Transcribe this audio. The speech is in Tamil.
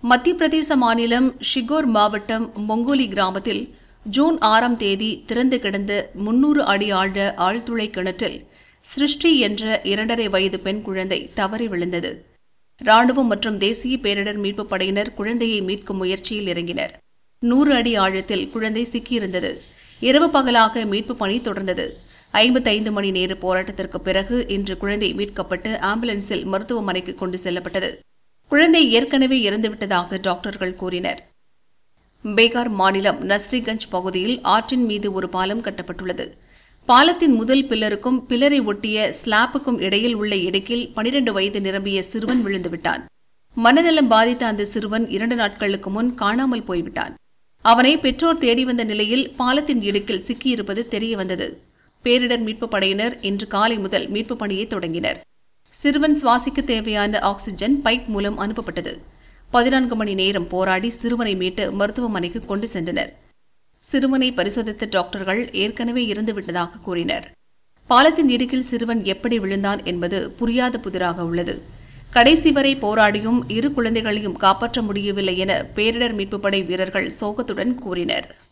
மத்திய பிரதேச மாநிலம் ஷிகோர் மாவட்டம் மொங்கோலி கிராமத்தில் ஜூன் ஆறாம் தேதி திறந்து கிடந்த முன்னூறு அடி ஆழ ஆழ்துளை கிணற்றில் சிருஷ்டி என்ற இரண்டரை வயது பெண் குழந்தை தவறி விழுந்தது ராணுவம் மற்றும் தேசிய பேரிடர் மீட்புப் படையினர் குழந்தையை மீட்கும் முயற்சியில் இறங்கினர் நூறு அடி ஆழத்தில் குழந்தை சிக்கியிருந்தது இரவு பகலாக மீட்புப் பணி தொடர்ந்தது ஐம்பத்தைந்து மணி நேர போராட்டத்திற்கு பிறகு இன்று குழந்தை மீட்கப்பட்டு ஆம்புலன்ஸில் மருத்துவமனைக்கு கொண்டு செல்லப்பட்டது குழந்தை ஏற்கனவே இறந்துவிட்டதாக டாக்டர்கள் கூறினர் பீகார் மாநிலம் நஸ்ரிகஞ்ச் பகுதியில் ஆற்றின் மீது ஒரு பாலம் கட்டப்பட்டுள்ளது பாலத்தின் முதல் பில்லருக்கும் பில்லரை ஒட்டிய ஸ்லாப்புக்கும் இடையில் உள்ள இடுக்கில் பனிரெண்டு வயது நிரம்பிய சிறுவன் விழுந்துவிட்டான் மனநலம் பாதித்த அந்த சிறுவன் இரண்டு நாட்களுக்கு முன் காணாமல் போய்விட்டான் அவனை பெற்றோர் தேடி வந்த நிலையில் பாலத்தின் இடுக்கில் சிக்கியிருப்பது தெரியவந்தது பேரிடர் மீட்புப் படையினர் இன்று காலை முதல் மீட்புப் பணியை தொடங்கினர் சிறுவன் சுவாசிக்க தேவையான ஆக்ஸிஜன் பைப் மூலம் அனுப்பப்பட்டது பதினான்கு மணி நேரம் போராடி சிறுவனை மீட்டு மருத்துவமனைக்கு கொண்டு சென்றனர் சிறுவனை பரிசோதித்த டாக்டர்கள் ஏற்கனவே இறந்துவிட்டதாக கூறினர் பாலத்தின் இடுக்கில் சிறுவன் எப்படி விழுந்தான் என்பது புரியாத புதிராக உள்ளது கடைசி வரை போராடியும் இரு குழந்தைகளையும் காப்பாற்ற முடியவில்லை என பேரிடர் மீட்புப் படை வீரர்கள் சோகத்துடன் கூறினர்